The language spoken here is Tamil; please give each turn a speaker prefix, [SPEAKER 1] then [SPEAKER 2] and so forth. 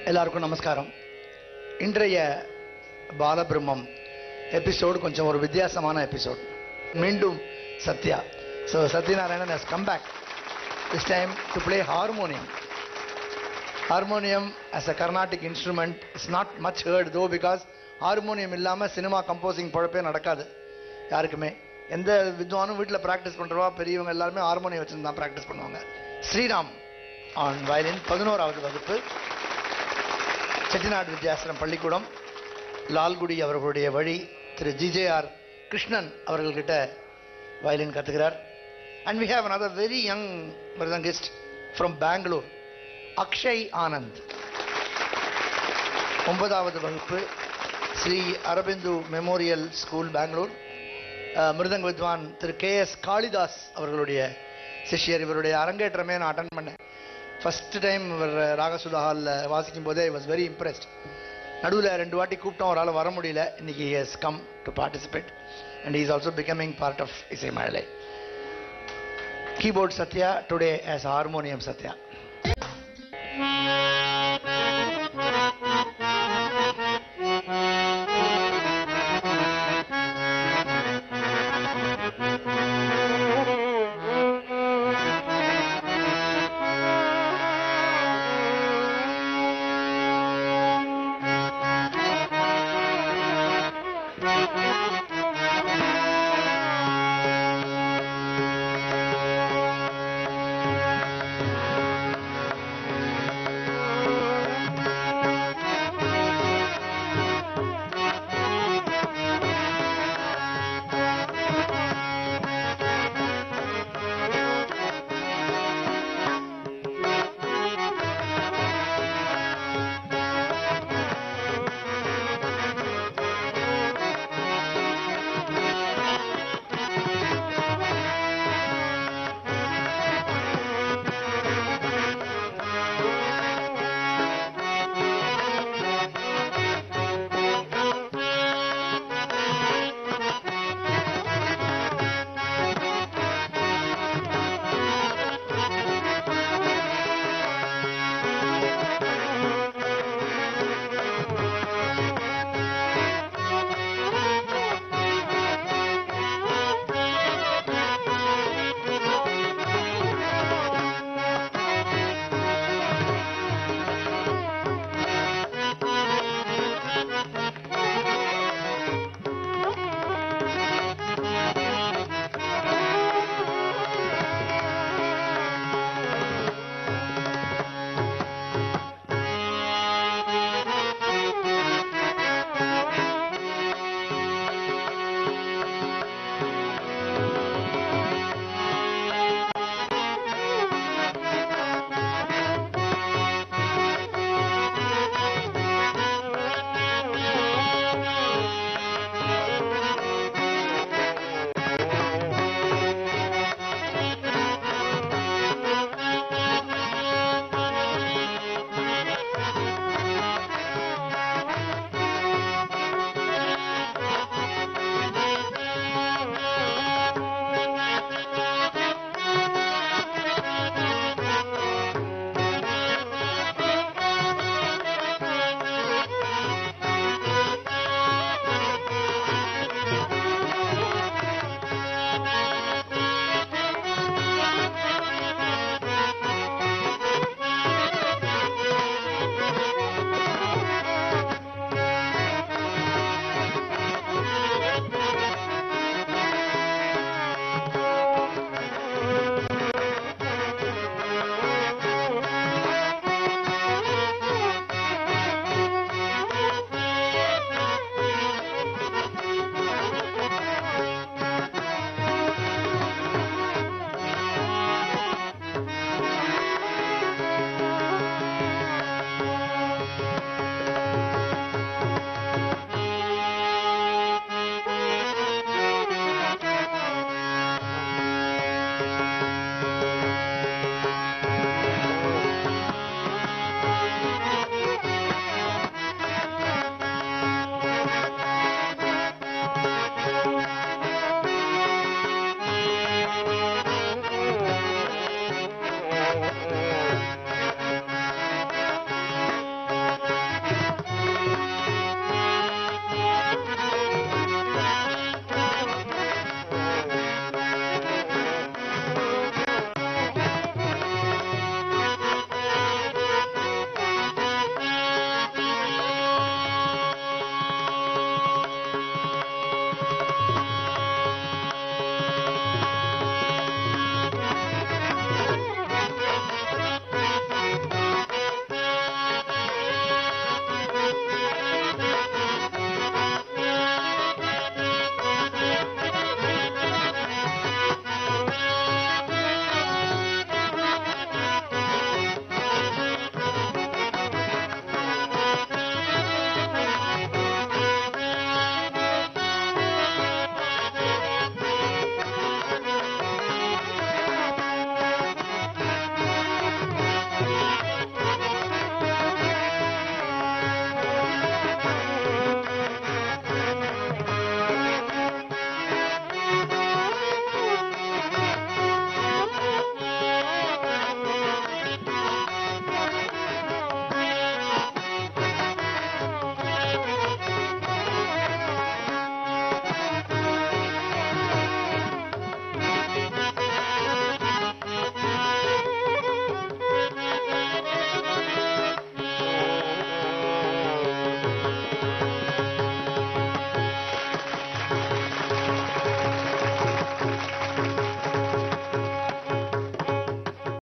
[SPEAKER 1] எல்லாருக்கும் நமஸ்காரம் இன்றைய பாலபிரம்மம் எபிசோடு கொஞ்சம் ஒரு வித்தியாசமான எபிசோட் மீண்டும் Sathya so Sathyanarayanan has come back this time to play harmonium harmonium as a Carnatic instrument is not much heard though because harmonium இல்லாமல் சினிமா கம்போசிங் பொழப்பே நடக்காது யாருக்குமே எந்த வித்வானும் வீட்டில் ப்ராக்டிஸ் பண்ணுறவா பெரியவங்க எல்லாருமே ஹார்மோனியம் வச்சுருந்து தான் ப்ராக்டிஸ் பண்ணுவாங்க ஸ்ரீராம் ஆன் வயலின் பதினோராவது வகுப்பு செட்டிநாடு வித்யாசனம் பள்ளிக்கூடம் லால்குடி அவர்களுடைய வழி திரு ஜிஜேஆர் கிருஷ்ணன் அவர்கள்கிட்ட வயலின் கத்துக்கிறார் and we have another very young mridangist from Bangalore Akshay Anand ஒன்பதாவது வகுப்பு Sri Aurobindo memorial school Bangalore ah, மிருதங்க வித்வான் திரு கே எஸ் காளிதாஸ் அவர்களுடைய சிஷ்யர் இவருடைய அரங்கேற்றமே நான் அட்டன் பண்ணேன் ஃபர்ஸ்ட் டைம் இவர் ராகசுதா ஹாலில் வாசிக்கும் போதே வாஸ் வெரி இம்ப்ரெஸ்ட் நடுவில் ரெண்டு வாட்டி கூப்பிட்டோம் அவரால் வர முடியல இன்னைக்கு has come to participate and is also becoming part of இசை மழலை keyboard Sathya today as harmonium Sathya